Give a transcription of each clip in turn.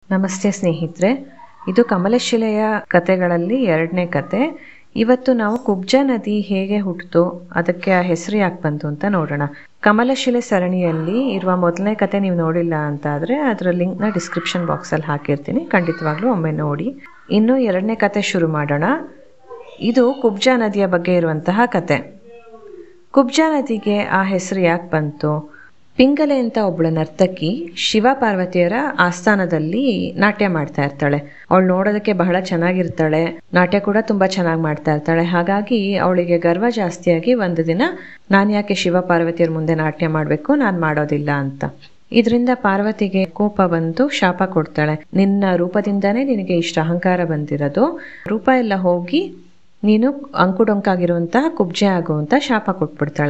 ನಮಸ್ತೆ ಸ್ನೇಹಿತರೆ ಇದು ಕಮಲಶಿಲೆಯ ಕತೆಗಳಲ್ಲಿ ಎರಡನೇ ಕತೆ ಇವತ್ತು ನಾವು ಕುಬ್ಜಾ ನದಿ ಹೇಗೆ ಹುಟ್ಟಿತು ಅದಕ್ಕೆ ಆ ಹೆಸರು ಯಾಕೆ ಬಂತು ಅಂತ ನೋಡೋಣ ಕಮಲಶಿಲೆ ಸರಣಿಯಲ್ಲಿ ಇರುವ ಮೊದಲನೇ ಕತೆ ನೀವು ನೋಡಿಲ್ಲ ಅಂತ ಆದರೆ ಅದರ ಲಿಂಕ್ನ ಡಿಸ್ಕ್ರಿಪ್ಷನ್ ಬಾಕ್ಸಲ್ಲಿ ಹಾಕಿರ್ತೀನಿ ಖಂಡಿತವಾಗ್ಲೂ ಒಮ್ಮೆ ನೋಡಿ ಇನ್ನು ಎರಡನೇ ಕತೆ ಶುರು ಮಾಡೋಣ ಇದು ಕುಬ್ಜಾ ನದಿಯ ಬಗ್ಗೆ ಇರುವಂತಹ ಕತೆ ಕುಬ್ಜಾ ನದಿಗೆ ಆ ಹೆಸರು ಯಾಕೆ ಬಂತು ಪಿಂಗಲೆ ಅಂತ ಒಬ್ಬಳು ನರ್ತಕಿ ಶಿವ ಪಾರ್ವತಿಯರ ಆಸ್ಥಾನದಲ್ಲಿ ನಾಟ್ಯ ಮಾಡ್ತಾ ಇರ್ತಾಳೆ ಅವಳು ನೋಡೋದಕ್ಕೆ ಬಹಳ ಚೆನ್ನಾಗಿರ್ತಾಳೆ ನಾಟ್ಯ ಕೂಡ ತುಂಬಾ ಚೆನ್ನಾಗಿ ಮಾಡ್ತಾ ಇರ್ತಾಳೆ ಹಾಗಾಗಿ ಅವಳಿಗೆ ಗರ್ವ ಜಾಸ್ತಿಯಾಗಿ ಒಂದು ದಿನ ನಾನು ಯಾಕೆ ಶಿವ ಪಾರ್ವತಿಯರ ಮುಂದೆ ನಾಟ್ಯ ಮಾಡಬೇಕು ನಾನು ಮಾಡೋದಿಲ್ಲ ಅಂತ ಇದರಿಂದ ಪಾರ್ವತಿಗೆ ಕೋಪ ಬಂದು ಶಾಪ ಕೊಡ್ತಾಳೆ ನಿನ್ನ ರೂಪದಿಂದಾನೇ ನಿನಗೆ ಇಷ್ಟು ಅಹಂಕಾರ ಬಂದಿರೋದು ರೂಪ ಎಲ್ಲ ಹೋಗಿ ನೀನು ಅಂಕುಡೊಂಕಾಗಿರುವಂತಹ ಕುಬ್ಜೆ ಆಗುವಂತ ಶಾಪ ಕೊಟ್ಬಿಡ್ತಾಳೆ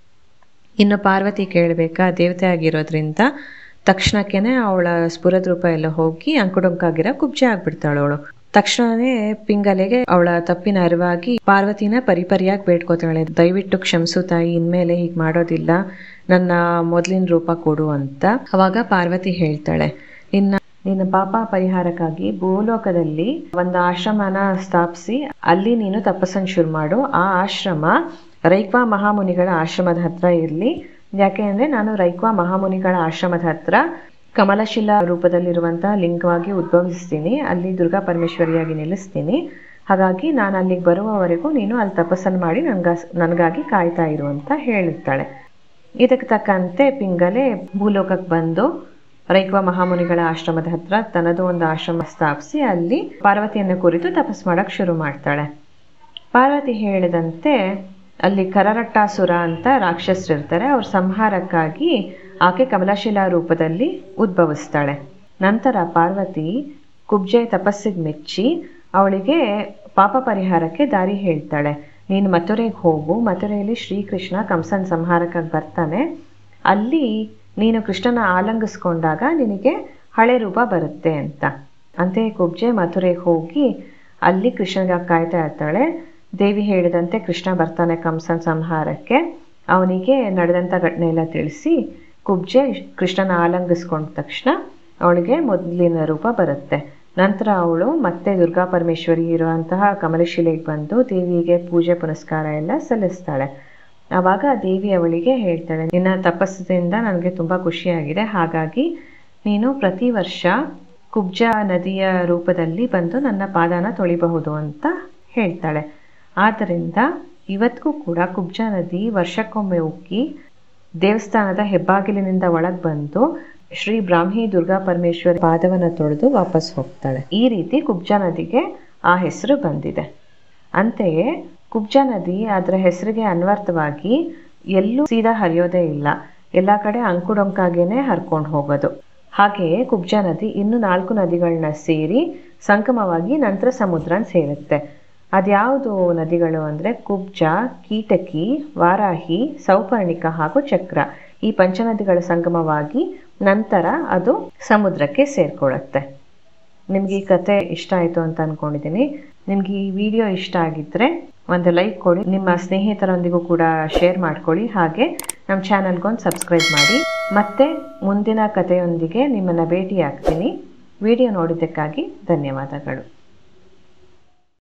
ಇನ್ನು ಪಾರ್ವತಿ ಕೇಳಬೇಕಾ ದೇವತೆ ಆಗಿರೋದ್ರಿಂದ ತಕ್ಷಣಕ್ಕೇನೆ ಅವಳ ಸ್ಫುರದ ರೂಪ ಎಲ್ಲ ಹೋಗಿ ಅಂಕುಡೊಂಕಾಗಿರೋ ಕುಬ್ಜೆ ಆಗ್ಬಿಡ್ತಾಳೆ ಅವಳು ತಕ್ಷಣನೇ ಪಿಂಗಲೆಗೆ ಅವಳ ತಪ್ಪಿನ ಅರಿವಾಗಿ ಪಾರ್ವತಿನ ಪರಿಪರಿಯಾಗಿ ಬೇಡ್ಕೋತಾಳೆ ದಯವಿಟ್ಟು ಕ್ಷಮಿಸು ತಾಯಿ ಇನ್ಮೇಲೆ ಹೀಗೆ ಮಾಡೋದಿಲ್ಲ ನನ್ನ ಮೊದಲಿನ ರೂಪ ಕೊಡು ಅಂತ ಅವಾಗ ಪಾರ್ವತಿ ಹೇಳ್ತಾಳೆ ನಿನ್ನ ನಿನ್ನ ಪಾಪ ಪರಿಹಾರಕ್ಕಾಗಿ ಭೂಲೋಕದಲ್ಲಿ ಒಂದು ಆಶ್ರಮನ ಸ್ಥಾಪಿಸಿ ಅಲ್ಲಿ ನೀನು ತಪಸ್ಸನ್ನು ಶುರು ಮಾಡು ಆ ಆಶ್ರಮ ರೈಕ್ವಾ ಮಹಾಮುನಿಗಳ ಆಶ್ರಮದ ಹತ್ರ ಇರಲಿ ಯಾಕೆ ಅಂದರೆ ನಾನು ರೈಕ್ವಾ ಮಹಾಮುನಿಗಳ ಆಶ್ರಮದ ಹತ್ರ ಕಮಲಶಿಲಾ ರೂಪದಲ್ಲಿರುವಂತಹ ಲಿಂಗವಾಗಿ ಉದ್ಭವಿಸ್ತೀನಿ ಅಲ್ಲಿ ದುರ್ಗಾ ಪರಮೇಶ್ವರಿಯಾಗಿ ನಿಲ್ಲಿಸ್ತೀನಿ ಹಾಗಾಗಿ ನಾನು ಅಲ್ಲಿಗೆ ಬರುವವರೆಗೂ ನೀನು ಅಲ್ಲಿ ತಪಸ್ಸನ್ನು ಮಾಡಿ ನನ್ಗ ನನಗಾಗಿ ಕಾಯ್ತಾ ಇರು ಅಂತ ಹೇಳಿರ್ತಾಳೆ ಇದಕ್ಕೆ ತಕ್ಕಂತೆ ಪಿಂಗಲೆ ಭೂಲೋಕಕ್ಕೆ ಬಂದು ರೈಕ್ವ ಮಹಾಮುನಿಗಳ ಆಶ್ರಮದ ಹತ್ರ ತನ್ನದು ಒಂದು ಆಶ್ರಮ ಸ್ಥಾಪಿಸಿ ಅಲ್ಲಿ ಪಾರ್ವತಿಯನ್ನು ಕುರಿತು ತಪಸ್ ಮಾಡಕ್ ಶುರು ಮಾಡ್ತಾಳೆ ಪಾರ್ವತಿ ಹೇಳಿದಂತೆ ಅಲ್ಲಿ ಕರರಟ್ಟಾಸುರ ಅಂತ ರಾಕ್ಷಸರಿರ್ತಾರೆ ಅವ್ರ ಸಂಹಾರಕ್ಕಾಗಿ ಆಕೆ ಕಮಲಶಿಲಾ ರೂಪದಲ್ಲಿ ಉದ್ಭವಿಸ್ತಾಳೆ ನಂತರ ಪಾರ್ವತಿ ಕುಬ್ಜೆ ತಪಸ್ಸಿಗೆ ಮೆಚ್ಚಿ ಅವಳಿಗೆ ಪಾಪ ಪರಿಹಾರಕ್ಕೆ ದಾರಿ ಹೇಳ್ತಾಳೆ ನೀನು ಮಥುರೆಗೆ ಹೋಗು ಮಥುರೆಯಲ್ಲಿ ಶ್ರೀಕೃಷ್ಣ ಕಂಸನ್ ಸಂಹಾರಕ್ಕಾಗಿ ಬರ್ತಾನೆ ಅಲ್ಲಿ ನೀನು ಕೃಷ್ಣನ ಆಲಂಗಿಸ್ಕೊಂಡಾಗ ನಿನಗೆ ಹಳೆ ರೂಪ ಬರುತ್ತೆ ಅಂತ ಅಂತೆಯೇ ಕುಬ್ಜೆ ಮಥುರೆಗೆ ಹೋಗಿ ಅಲ್ಲಿ ಕೃಷ್ಣಗಾಗಿ ಕಾಯ್ತಾ ಇರ್ತಾಳೆ ದೇವಿ ಹೇಳಿದಂತೆ ಕೃಷ್ಣ ಬರ್ತಾನೆ ಕಂಸನ್ ಸಂಹಾರಕ್ಕೆ ಅವನಿಗೆ ನಡೆದಂಥ ಘಟನೆ ಎಲ್ಲ ತಿಳಿಸಿ ಕುಬ್ಜೆ ಕೃಷ್ಣನ ಆಲಂಗಿಸ್ಕೊಂಡ ತಕ್ಷಣ ಅವಳಿಗೆ ಮೊದಲಿನ ರೂಪ ಬರುತ್ತೆ ನಂತರ ಅವಳು ಮತ್ತೆ ದುರ್ಗಾ ಪರಮೇಶ್ವರಿ ಇರುವಂತಹ ಕಮಲಶಿಲೆಗೆ ಬಂದು ದೇವಿಗೆ ಪೂಜೆ ಪುನಸ್ಕಾರ ಎಲ್ಲ ಸಲ್ಲಿಸ್ತಾಳೆ ಆವಾಗ ದೇವಿ ಅವಳಿಗೆ ಹೇಳ್ತಾಳೆ ನಿನ್ನ ತಪಸ್ಸಿಂದ ನನಗೆ ತುಂಬ ಖುಷಿಯಾಗಿದೆ ಹಾಗಾಗಿ ನೀನು ಪ್ರತಿ ವರ್ಷ ಕುಬ್ಜಾ ನದಿಯ ರೂಪದಲ್ಲಿ ಬಂದು ನನ್ನ ಪಾದನ ತೊಳಿಬಹುದು ಅಂತ ಹೇಳ್ತಾಳೆ ಆದ್ದರಿಂದ ಇವತ್ತಿಗೂ ಕೂಡ ಕುಬ್ಜಾ ನದಿ ವರ್ಷಕ್ಕೊಮ್ಮೆ ಉಕ್ಕಿ ದೇವಸ್ಥಾನದ ಹೆಬ್ಬಾಗಿಲಿನಿಂದ ಒಳಗೆ ಬಂದು ಶ್ರೀ ಬ್ರಾಹ್ಮಿ ದುರ್ಗಾ ಪರಮೇಶ್ವರಿ ಪಾದವನ್ನು ತೊಳೆದು ವಾಪಸ್ ಹೋಗ್ತಾಳೆ ಈ ರೀತಿ ಕುಬ್ಜಾ ನದಿಗೆ ಆ ಹೆಸರು ಬಂದಿದೆ ಅಂತೆಯೇ ಕುಬ್ಜಾ ನದಿ ಅದರ ಹೆಸರಿಗೆ ಅನ್ವರ್ಥವಾಗಿ ಎಲ್ಲೂ ಸೀದಾ ಹರಿಯೋದೇ ಇಲ್ಲ ಎಲ್ಲ ಕಡೆ ಅಂಕುಡೊಂಕಾಗೇನೆ ಹರ್ಕೊಂಡು ಹೋಗೋದು ಹಾಗೆಯೇ ಕುಬ್ಜಾ ನದಿ ಇನ್ನು ನಾಲ್ಕು ನದಿಗಳನ್ನ ಸೇರಿ ಸಂಗಮವಾಗಿ ನಂತರ ಸಮುದ್ರನ ಸೇರುತ್ತೆ ಅದ್ಯಾವುದು ನದಿಗಳು ಅಂದರೆ ಕುಬ್ಜ ಕೀಟಕಿ ವಾರಾಹಿ ಸೌಪರ್ಣಿಕ ಹಾಗೂ ಚಕ್ರ ಈ ಪಂಚನದಿಗಳ ಸಂಗಮವಾಗಿ ನಂತರ ಅದು ಸಮುದ್ರಕ್ಕೆ ಸೇರ್ಕೊಳ್ಳುತ್ತೆ ನಿಮ್ಗೆ ಈ ಕತೆ ಇಷ್ಟ ಆಯಿತು ಅಂತ ಅಂದ್ಕೊಂಡಿದ್ದೀನಿ ನಿಮ್ಗೆ ಈ ವಿಡಿಯೋ ಇಷ್ಟ ಆಗಿದ್ದರೆ ಒಂದು ಲೈಕ್ ಕೊಡಿ ನಿಮ್ಮ ಸ್ನೇಹಿತರೊಂದಿಗೂ ಕೂಡ ಶೇರ್ ಮಾಡ್ಕೊಳ್ಳಿ ಹಾಗೆ ನಮ್ಮ ಚಾನಲ್ಗೊಂದು ಸಬ್ಸ್ಕ್ರೈಬ್ ಮಾಡಿ ಮತ್ತೆ ಮುಂದಿನ ಕಥೆಯೊಂದಿಗೆ ನಿಮ್ಮನ್ನು ಭೇಟಿ ಆಗ್ತೀನಿ ವಿಡಿಯೋ ನೋಡಿದ್ದಕ್ಕಾಗಿ ಧನ್ಯವಾದಗಳು